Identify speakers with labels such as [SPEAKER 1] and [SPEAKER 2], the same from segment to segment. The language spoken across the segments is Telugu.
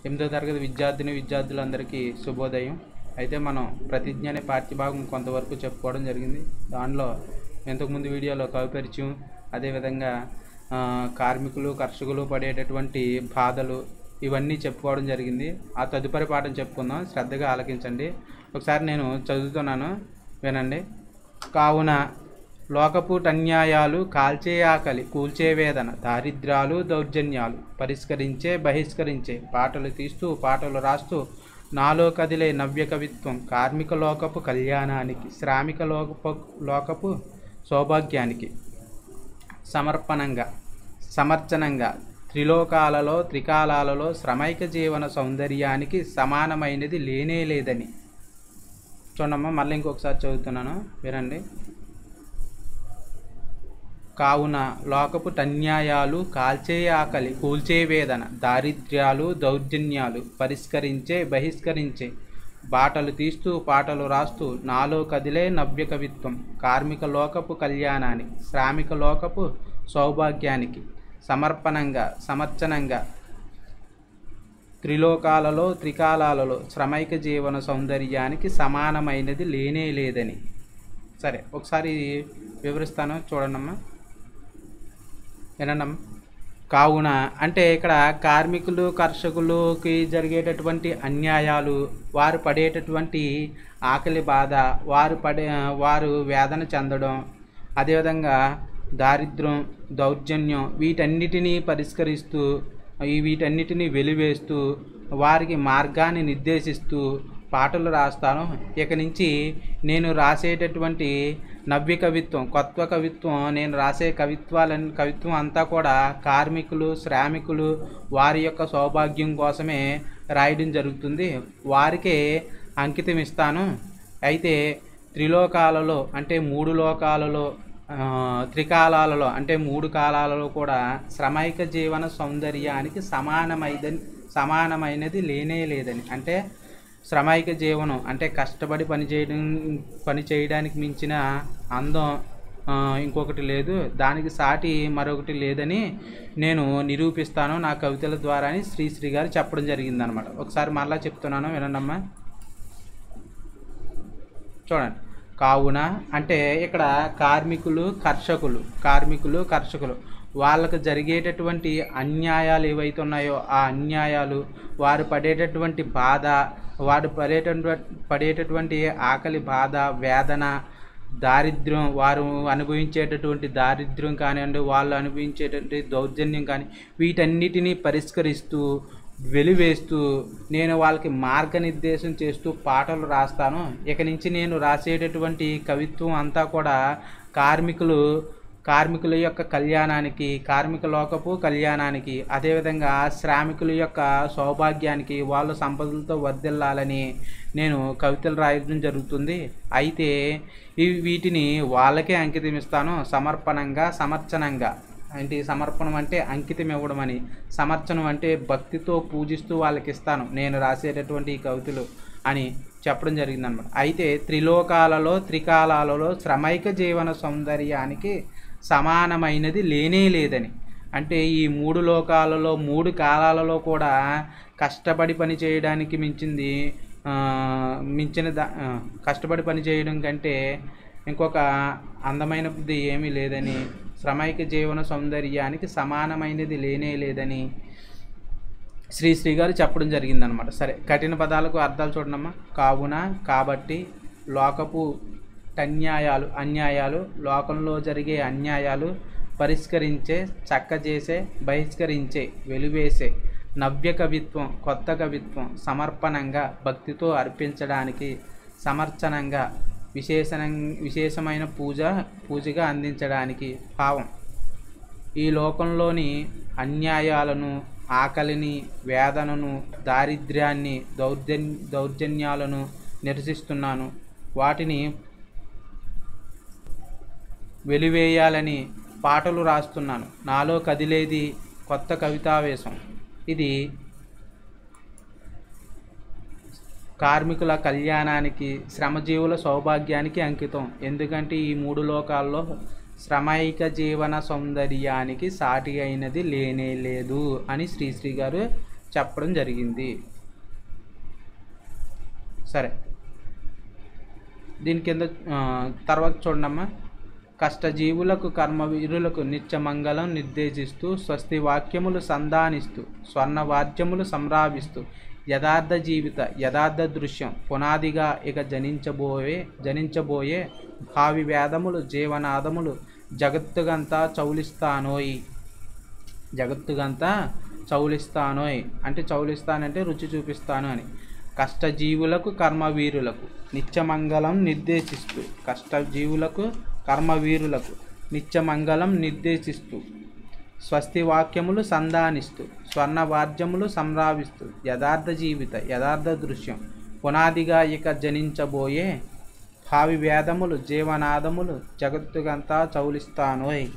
[SPEAKER 1] ఎనిమిదో తరగతి విద్యార్థిని విద్యార్థులందరికీ శుభోదయం అయితే మనం ప్రతిజ్ఞ అనే పాఠ్యభాగం కొంతవరకు చెప్పుకోవడం జరిగింది దానిలో ఇంతకుముందు వీడియోలో కవి పరిచయం అదేవిధంగా ఆ, కార్మికులు కర్షకులు పడేటటువంటి బాధలు ఇవన్నీ చెప్పుకోవడం జరిగింది ఆ తదుపరి పాఠం చెప్పుకుందాం శ్రద్ధగా ఆలకించండి ఒకసారి నేను చదువుతున్నాను వినండి కావున లోకపుటన్యాయాలు కాల్చే ఆకలి కూల్చే వేదన దారిద్ర్యాలు దౌర్జన్యాలు పరిష్కరించే బహిష్కరించే పాటలు తీస్తూ పాటలు రాస్తూ నాలో కదిలే నవ్య కవిత్వం కార్మిక లోకపు కళ్యాణానికి శ్రామిక లోకపు లోకపు సౌభాగ్యానికి సమర్పణంగా సమర్చనంగా త్రిలోకాలలో త్రికాలాలలో శ్రమైక జీవన సౌందర్యానికి సమానమైనది లేనే లేదని చూడమ్మా మళ్ళీ ఇంకొకసారి చదువుతున్నాను వినండి కావున లోకపు టన్యాయాలు కాల్చే ఆకలి కూల్చే వేదన దారిద్ర్యాలు దౌర్జన్యాలు పరిష్కరించే బహిష్కరించే బాటలు తీస్తూ పాటలు రాస్తూ నాలో కదిలే నవ్య కవిత్వం కార్మిక లోకపు కళ్యాణానికి శ్రామిక లోకపు సౌభాగ్యానికి సమర్పణంగా సమర్చనంగా త్రిలోకాలలో త్రికాలాలలో శ్రమైక జీవన సౌందర్యానికి సమానమైనది లేనే లేదని సరే ఒకసారి వివరిస్తాను చూడండమ్మా వినండమ్మా కావున అంటే ఇక్కడ కార్మికులు కర్షకులకి జరిగేటటువంటి అన్యాయాలు వారు పడేటటువంటి ఆకలి బాధ వారు పడే వారు వేదన చెందడం అదేవిధంగా దారిద్ర్యం దౌర్జన్యం వీటన్నిటినీ పరిష్కరిస్తూ ఈ వీటన్నిటిని వెలివేస్తూ వారికి మార్గాన్ని నిర్దేశిస్తూ పాటలు రాస్తాను ఇక నుంచి నేను రాసేటటువంటి నవ్య కవిత్వం కొత్త కవిత్వం నేను రాసే కవిత్వాలని కవిత్వం అంతా కూడా కార్మికులు శ్రామికులు వారి యొక్క సౌభాగ్యం కోసమే రాయడం జరుగుతుంది వారికే అంకితం ఇస్తాను అయితే త్రిలోకాలలో అంటే మూడు లోకాలలో ఆ, త్రికాలాలలో అంటే మూడు కాలాలలో కూడా శ్రమైక జీవన సౌందర్యానికి సమానమైదని సమానమైనది లేనే లేదని అంటే శ్రమైక జీవనం అంటే కష్టపడి పని చేయడం పని చేయడానికి మించిన అందం ఆ, ఇంకొకటి లేదు దానికి సాటి మరొకటి లేదని నేను నిరూపిస్తాను నా కవితల ద్వారా అని శ్రీశ్రీ గారు చెప్పడం జరిగిందనమాట ఒకసారి మరలా చెప్తున్నాను వినండమ్మా చూడండి కావున అంటే ఇక్కడ కార్మికులు కర్షకులు కార్మికులు కర్షకులు వాళ్ళకు జరిగేటటువంటి అన్యాయాలు ఏవైతే ఉన్నాయో ఆ అన్యాయాలు వారు పడేటటువంటి బాధ వారు పడేటటువంటి పడేటటువంటి ఆకలి బాధ వేదన దారిద్ర్యం వారు అనుభవించేటటువంటి దారిద్ర్యం కానివ్వండి వాళ్ళు అనుభవించేటటువంటి దౌర్జన్యం కానీ వీటన్నిటినీ పరిష్కరిస్తూ వెలివేస్తూ నేను వాళ్ళకి మార్గనిర్దేశం చేస్తూ పాటలు రాస్తాను ఇక నుంచి నేను రాసేటటువంటి కవిత్వం అంతా కూడా కార్మికులు కార్మికుల యొక్క కళ్యాణానికి కార్మిక లోకపు కళ్యాణానికి అదేవిధంగా శ్రామికుల యొక్క సౌభాగ్యానికి వాళ్ళ సంపదలతో వర్ధిల్లాలని నేను కవితలు రాయడం జరుగుతుంది అయితే ఈ వీటిని వాళ్ళకే అంకితం ఇస్తాను సమర్పణంగా సమర్చనంగా అంటే సమర్పణం అంటే అంకితం ఇవ్వడం అని సమర్చనం అంటే భక్తితో పూజిస్తూ వాళ్ళకి ఇస్తాను నేను రాసేటటువంటి ఈ కవితలు అని చెప్పడం జరిగిందనమాట అయితే త్రిలోకాలలో త్రికాలాలలో శ్రమైక జీవన సౌందర్యానికి సమానమైనది లేనే లేదని అంటే ఈ మూడు లోకాలలో మూడు కాలాలలో కూడా కష్టపడి పని చేయడానికి మించింది ఆ, మించిన దా ఆ, కష్టపడి పని చేయడం కంటే ఇంకొక అందమైనది ఏమీ లేదని శ్రమైక జీవన సౌందర్యానికి సమానమైనది లేనే లేదని శ్రీశ్రీ గారు చెప్పడం జరిగిందనమాట సరే కఠిన పదాలకు అర్థాలు చూడనమ్మా కావున కాబట్టి లోకపు అన్యాయాలు అన్యాయాలు లోకంలో జరిగే అన్యాయాలు పరిష్కరించే చక్కజేసే బహిష్కరించే వెలువేసే నవ్య కవిత్వం కొత్త కవిత్వం సమర్పణంగా భక్తితో అర్పించడానికి సమర్చనంగా విశేషణ విశేషమైన పూజ పూజగా అందించడానికి భావం ఈ లోకంలోని అన్యాయాలను ఆకలిని వేదనను దారిద్ర్యాన్ని దౌర్జన్ దౌర్జన్యాలను నిరసిస్తున్నాను వాటిని వెలివేయాలని పాటలు రాస్తున్నాను నాలో కదిలేది కొత్త కవితావేశం ఇది కార్మికుల కళ్యాణానికి శ్రమజీవుల సౌభాగ్యానికి అంకితం ఎందుకంటే ఈ మూడు లోకాల్లో శ్రమైక జీవన సౌందర్యానికి సాటి అయినది లేనే లేదు అని శ్రీశ్రీ గారు చెప్పడం జరిగింది సరే దీని కింద ఆ, తర్వాత చూడమ్మా కష్టజీవులకు కర్మవీరులకు నిత్యమంగళం నిర్దేశిస్తూ స్వస్తి వాక్యములు సంధానిస్తూ స్వర్ణవాద్యములు సంరావిస్తూ యథార్థ జీవిత యథార్థ దృశ్యం పునాదిగా ఇక జనించబోయే జనించబోయే భావి వేదములు జీవనాదములు జగత్తుగంతా చౌలిస్తానోయి జగత్తుగంతా చౌలిస్తానోయ్ అంటే చౌలిస్తానంటే రుచి చూపిస్తాను అని కష్టజీవులకు కర్మవీరులకు నిత్యమంగళం నిర్దేశిస్తూ కష్టజీవులకు కర్మవీరులకు నిత్యమంగళం నిర్దేశిస్తూ స్వస్తి వాక్యములు సంధానిస్తూ స్వర్ణవాద్యములు సంరావిస్తూ యథార్థ జీవిత యథార్థ దృశ్యం పునాదిగా ఇక జనించబోయే భావి వేదములు జీవనాదములు జగత్తుగంతా చౌలిస్తానోయ్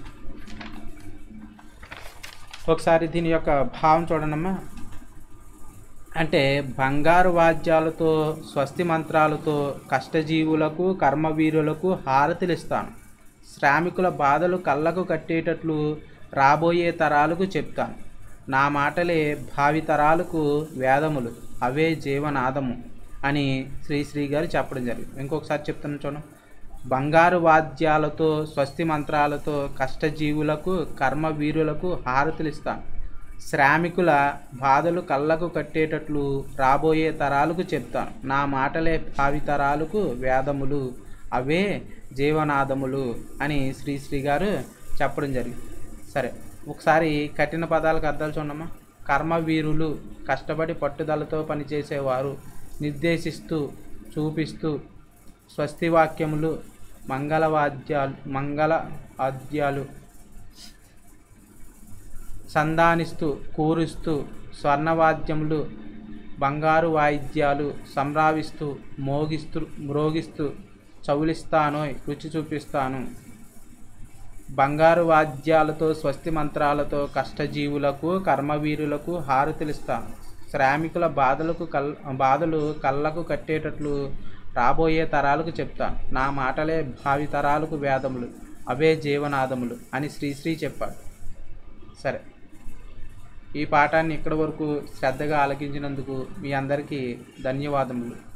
[SPEAKER 1] ఒకసారి దీని యొక్క భావం చూడనమ్మా అంటే బంగారు వాద్యాలతో స్వస్తి మంత్రాలతో కష్టజీవులకు కర్మవీరులకు హారతిలిస్తాను శ్రామికుల బాధలు కళ్ళకు కట్టేటట్లు రాబోయే తరాలకు చెప్తాను నా మాటలే భావి తరాలకు వేదములు అవే జీవనాదము అని శ్రీశ్రీ గారు చెప్పడం జరిగింది ఇంకొకసారి చెప్తాను చూడండి బంగారు వాద్యాలతో స్వస్తి మంత్రాలతో కష్టజీవులకు కర్మవీరులకు హారతులిస్తాను శ్రామికుల బాధలు కళ్ళకు కట్టేటట్లు రాబోయే తరాలకు చెప్తాను నా మాటలే భావి తరాలకు వేదములు అవే జీవనాదములు అని శ్రీశ్రీ గారు చెప్పడం జరిగింది సరే ఒకసారి కఠిన పదాలకు అర్థాలు చూడమ్మా కర్మవీరులు కష్టపడి పట్టుదలతో పనిచేసేవారు నిర్దేశిస్తూ చూపిస్తూ స్వస్తి వాక్యములు మంగళవాద్యాలు మంగళ వాద్యాలు సంధానిస్తూ కూరుస్తూ స్వర్ణవాద్యములు బంగారు వాయిద్యాలు సంరావిస్తూ మోగిస్తూ మ్రోగిస్తూ చౌలిస్తానోయ్ రుచి చూపిస్తాను బంగారు వాద్యాలతో స్వస్తి మంత్రాలతో కష్టజీవులకు కర్మవీరులకు హారతులిస్తాను శ్రామికుల బాధలకు కల్ బాధలు కళ్ళకు కట్టేటట్లు రాబోయే తరాలకు చెప్తాను నా మాటలే భావి తరాలకు వేదములు అవే జీవనాదములు అని శ్రీశ్రీ చెప్పాడు సరే ఈ పాఠాన్ని ఇక్కడి వరకు శ్రద్ధగా ఆలకించినందుకు మీ అందరికీ ధన్యవాదములు